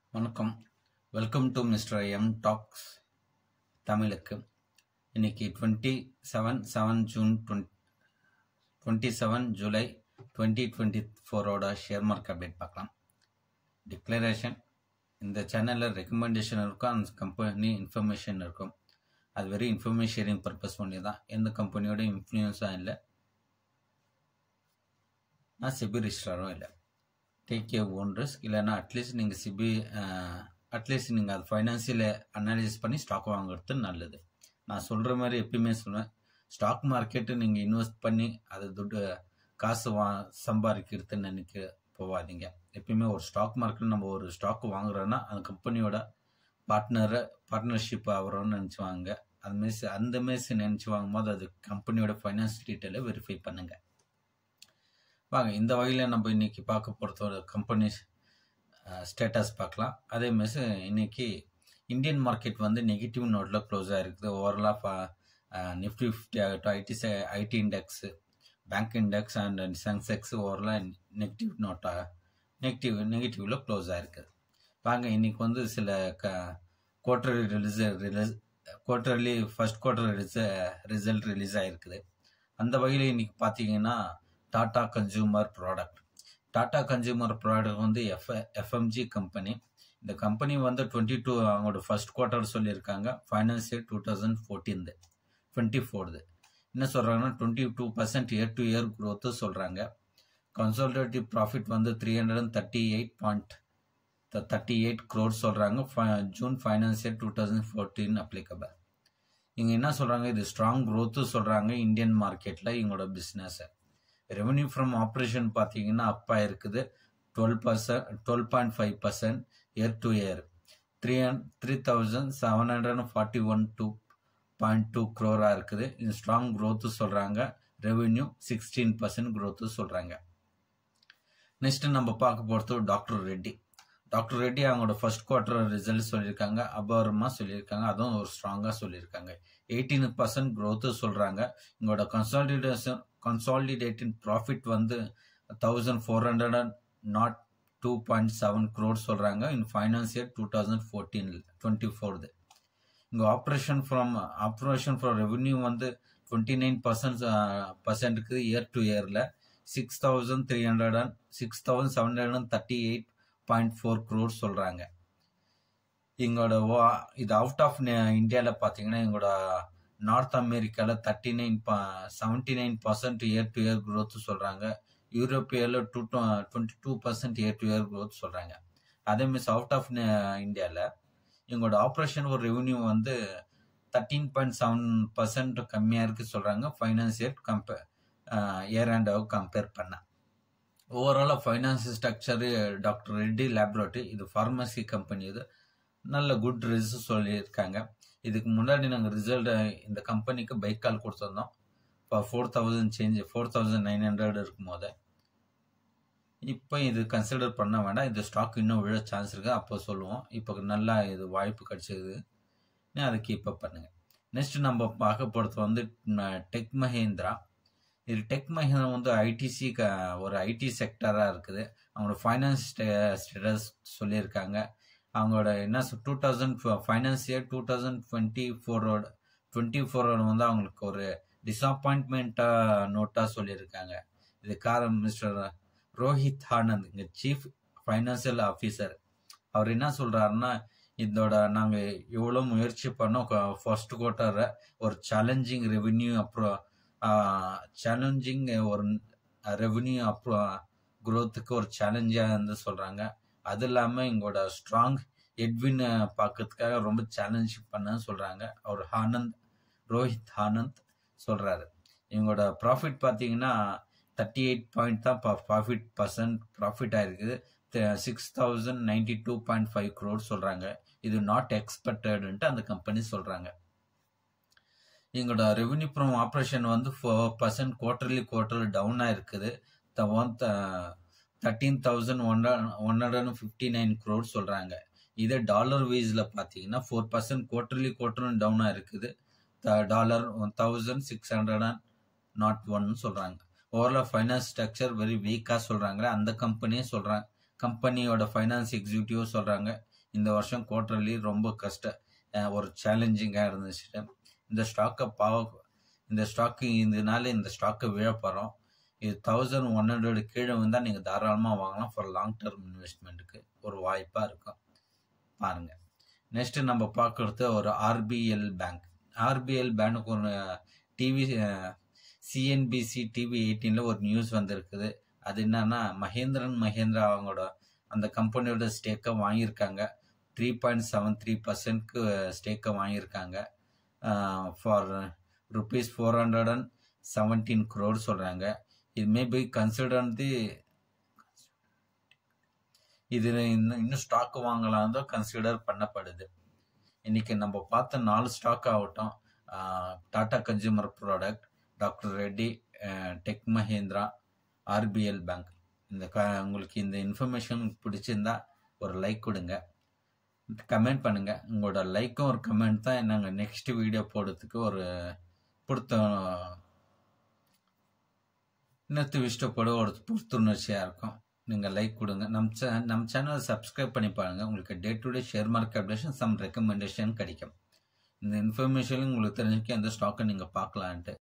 வணக்கம் welcome to Mr M talks தமிழுக்கு இன்னைக்கு twenty seven seven June twenty seven July twenty twenty ஃபோரோட share market update பார்க்கலாம் declaration இந்த சேனலில் ரெக்கமெண்டேஷன் இருக்கும் அந்த கம்பெனி இன்ஃபர்மேஷன் இருக்கும் அது வெறும் இன்ஃபர்மேஷன் ஷேரிங் பர்பஸ் பண்ணி தான் எந்த கம்பெனியோட இன்ஃப்ளூயன்ஸாக இல்லை நான் சிபி ரிஜிஸ்டரும் இல்லை டேக் ஏ ஓன் ரிஸ்க் இல்லைன்னா அட்லீஸ்ட் நீங்கள் சிபி அட்லீஸ்ட் நீங்கள் அது ஃபைனான்சியல் அனாலிசிஸ் பண்ணி ஸ்டாக் வாங்குறது நல்லது நான் சொல்கிற மாதிரி எப்பயுமே சொல்லுவேன் ஸ்டாக் மார்க்கெட்டு நீங்கள் இன்வெஸ்ட் பண்ணி அது துட்டு காசு வா சம்பாதிக்கிறதுன்னு நினைக்க போகாதீங்க எப்பயுமே ஒரு ஸ்டாக் மார்க்கெட் நம்ம ஒரு ஸ்டாக் வாங்குறோன்னா அந்த கம்பெனியோட பார்ட்னரை பார்ட்னர்ஷிப் ஆகிறோன்னு நினச்சிவாங்க அது மாரி அந்த மாரி நினச்சி வாங்கும்போது அது கம்பெனியோட ஃபைனான்ஸ் டீட்டெயிலை வெரிஃபை பண்ணுங்கள் வாங்க இந்த வகையில் நம்ம இன்னைக்கு பார்க்க போகிறது ஒரு கம்பெனி ஸ்டேட்டஸ் பார்க்கலாம் அதே மாதிரி இன்னைக்கு இந்தியன் மார்க்கெட் வந்து நெகட்டிவ் நோட்டில் க்ளோஸ் ஆகிருக்குது ஓவரலாக நிஃப்டி ஃபிஃப்டி ஆகட்டும் IT IT index bank index and Sensex ஓவரலாக நெகட்டிவ் நோட்டாக நெகட்டிவ் நெகட்டிவில் க்ளோஸ் ஆகிருக்குது வாங்க இன்னைக்கு வந்து சில க quarterly release release quarterly first quarter ரிச ரிசல்ட் ரிலீஸ் ஆகிருக்குது அந்த வகையில் இன்னைக்கு பார்த்தீங்கன்னா Tata consumer product Tata consumer product வந்து எஃப் எஃப்எம்ஜி கம்பெனி இந்த கம்பெனி வந்து டுவெண்ட்டி டூ அவங்களோட ஃபர்ஸ்ட் குவார்ட்டர் சொல்லியிருக்காங்க finance year two thousand fourteenth twenty fourth என்ன சொல்கிறாங்கன்னா twenty two percent year to year growth சொல்கிறாங்க கன்சால்டேட்டிவ் ப்ராஃபிட் வந்து three hundred and thirty eight point thirty eight crore சொல்கிறாங்க June finance year two thousand fourteen applicable இங்கே என்ன சொல்கிறாங்க இது strong growth சொல்கிறாங்க இந்தியன் மார்க்கெட்டில் இவங்களோட பிஸ்னஸை ரெவன்யூ ஃப்ரம் ஆப்ரேஷன் பார்த்தீங்கன்னா அப்பா இருக்குது twelve percent twelve point five percent year to year three three thousand seven hundred forty one two point two க்ரோராக இருக்குது இது ஸ்ட்ராங் க்ரோத்து சொல்கிறாங்க ரெவென்யூ சிக்ஸ்டீன் பர்சன்ட் க்ரோத்து சொல்கிறாங்க நெக்ஸ்ட் நம்ம பார்க்க போகிறது டாக்டர் ரெட்டி டாக்டர் ரெட்டி அவங்களோட ஃபர்ஸ்ட் குவார்டர் ரிசல்ட் சொல்லியிருக்காங்க அபரமாக சொல்லியிருக்காங்க அதுவும் ஒரு ஸ்ட்ராங்காக சொல்லியிருக்காங்க எயிட்டீன் பர்சன்ட் க்ரோத்து சொல்கிறாங்க இவங்களோட கன்சாலிடேஷன் கன்சாலிடேட்டின் ப்ராஃபிட் வந்து thousand four hundred and nought two point seven crore சொல்கிறாங்க in finance year two thousand ஃபோர்டீனில் டுவெண்ட்டி ஃபோர்து இங்கே operation from operation from revenue வந்து டுவெண்ட்டி நைன் பர்சன்ட் பர்சன்ட்டுக்கு இயர் டு இயரில் six thousand three hundred and six thousand seven hundred and thirty eight point four crore சொல்கிறாங்க எங்களோட இது out of இந்தியாவில் பார்த்தீங்கன்னா எங்களோட நார்த் அமெரிக்காவில் thirty nine seventy nine percent year to year growth சொல்கிறாங்க யூரோப்பியாவில் two twenty two percent year to year growth சொல்கிறாங்க அதே மீன்ஸ் அவுட் ஆஃப் இந்தியாவில் எங்களோட ஆப்ரேஷன் ஒரு ரெவன்யூ வந்து தேர்ட்டீன் பாயிண்ட் செவன் பர்சன்ட் கம்மியாக இருக்குது சொல்கிறாங்க finance year compare year and compare பண்ண ஓவராலாக finance structure doctor Reddy laboratory இது ஃபார்மசி கம்பெனி இது நல்ல குட் ரிசல்ட் சொல்லியிருக்காங்க இதுக்கு முன்னாடி நாங்கள் ரிசல்ட் இந்த கம்பெனிக்கு பைக் கால் கொடுத்துருந்தோம் இப்போ four thousand change four thousand nine hundred இருக்கும் போது இப்போ இது கன்சிடர் பண்ண வேண்டாம் இந்த ஸ்டாக் இன்னும் விழ சான்ஸ் இருக்குது அப்போ சொல்லுவோம் இப்போ நல்லா இது வாய்ப்பு கிடச்சிது அதை கீப் அப் பண்ணுங்கள் நெக்ஸ்ட் நம்ம பார்க்க போகிறது வந்து டெக் மஹேந்திரா இது டெக் மஹேந்திரா வந்து ஐடிசி க ஒரு ஐடி செக்டராக இருக்குது அவங்களோட ஃபைனான்ஸ் ஸ்டேட்டஸ் சொல்லியிருக்காங்க அவங்களோட என்ன two thousand finance year two thousand twenty ஃபோரோட டுவெண்ட்டி ஃபோரோட வந்து அவங்களுக்கு ஒரு டிசப்பாயின்ட்மெண்ட்டாக நோட்டாக சொல்லியிருக்காங்க இது காரணம் மிஸ்டர் ரோஹித் ஆனந்த் இங்கே சீஃப் ஃபைனான்சியல் ஆஃபீஸர் அவர் என்ன சொல்கிறாருன்னா இதோட நாங்கள் எவ்வளோ முயற்சி பண்ணோம் ஃபர்ஸ்ட் குவார்ட்டரை ஒரு சேலஞ்சிங் ரெவென்யூ அப்புறம் சேலஞ்சிங் ஒரு ரெவென்யூ அப்புறம் குரோத்துக்கு ஒரு சேலஞ்சாக இருந்து சொல்கிறாங்க அது இல்லாமல் எங்களோட ஸ்ட்ராங் எட்வின் பார்க்கறதுக்காக ரொம்ப சேலஞ்ச் பண்ண சொல்கிறாங்க அவர் ஆனந்த் ரோஹித் ஆனந்த் சொல்கிறாரு இவங்களோட ப்ராஃபிட் பார்த்தீங்கன்னா தேர்ட்டி எயிட் பாயிண்ட் தான் ப்ராஃபிட் பர்சன்ட் ப்ராஃபிட் ஆயிருக்குது six thousand ninety two point five crore சொல்கிறாங்க இது நாட் எக்ஸ்பெக்டடுன்ட்டு அந்த கம்பெனி சொல்கிறாங்க எங்களோட ரெவன்யூ ஃப்ரம் ஆப்ரேஷன் வந்து ஃபோர் பர்சன்ட் குவார்டர்லி குவார்டர் டவுனாக இருக்குது the one thirteen thousand one one hundred fifty nine crore சொல்கிறாங்க இதே டாலர் வைஸில் பார்த்தீங்கன்னா ஃபோர் பர்சன்ட் குவார்டர்லி குவார்டரும் டவுனாக இருக்குது dollar one thousand six hundred and nought one சொல்கிறாங்க ஓவரால் ஃபைனான்ஸ் ஸ்ட்ரக்சர் வெரி வீக்காக சொல்கிறாங்க அந்த கம்பெனியே சொல்கிறாங்க கம்பெனியோட ஃபைனான்ஸ் எக்ஸிக்யூட்டிவ் சொல்கிறாங்க இந்த வருஷம் குவார்டர்லி ரொம்ப கஷ்ட அஹ் ஒரு சேலஞ்சிங்காக இருந்துச்சு இந்த ஸ்டாக்கை பாவ இந்த ஸ்டாக்கு இதனால இந்த ஸ்டாக்கை விழ போகிறோம் இது தௌசண்ட் ஒன் ஹண்ட்ரட் கீழே வந்தால் நீங்கள் தாராளமாக வாங்கலாம் ஃபார் லாங் டர்ம் இன்வெஸ்ட்மெண்ட்டுக்கு ஒரு வாய்ப்பாக இருக்கும் பாருங்கள் நெக்ஸ்ட் நம்ம பார்க்குறது ஒரு ஆர்பிஎல் பேங்க் ஆர்பிஎல் பேங்க் ஒரு டிவி சிஎன்பிசி டிவி எயிட்டீனில் ஒரு நியூஸ் வந்திருக்குது அது என்னன்னா மகேந்திரன் மகேந்திரா அவங்களோட அந்த கம்பெனியோட ஸ்டேக்கை வாங்கியிருக்காங்க த்ரீ பாயிண்ட் செவன் த்ரீ பர்சன்ட்க்கு ஸ்டேக்கை வாங்கியிருக்காங்க for rupees four hundred and seventeen crore சொல்கிறாங்க இது மே பி கன்சிடர் தி இது இன்னும் இன்னும் ஸ்டாக் வாங்கலாம் தான் கன்சிடர் பண்ணப்படுது இன்னைக்கு நம்ம பார்த்த நாலு ஸ்டாக் ஆகட்டும் Tata consumer product doctor Reddy tech Mahindra RBL bank இந்த க உங்களுக்கு இந்த இன்ஃபர்மேஷன் பிடிச்சிருந்தா ஒரு லைக் கொடுங்க கமெண்ட் பண்ணுங்க உங்களோட லைக்கும் ஒரு கமெண்ட் தான் நாங்கள் நெக்ஸ்ட் வீடியோ போடுறதுக்கு ஒரு பொறுத்த இன்னத்து இஷ்டப்பட ஒரு புத்துணர்ச்சியாக இருக்கும் நீங்கள் லைக் கொடுங்க நம்ம சே நம்ம சேனலை சப்ஸ்கிரைப் பண்ணி பாருங்கள் உங்களுக்கு day to day share market updation some recommendation கிடைக்கும் இந்த இன்ஃபர்மேஷன் உங்களுக்கு தெரிஞ்சுக்க எந்த ஸ்டாக்கை நீங்கள் பார்க்கலான்ட்டு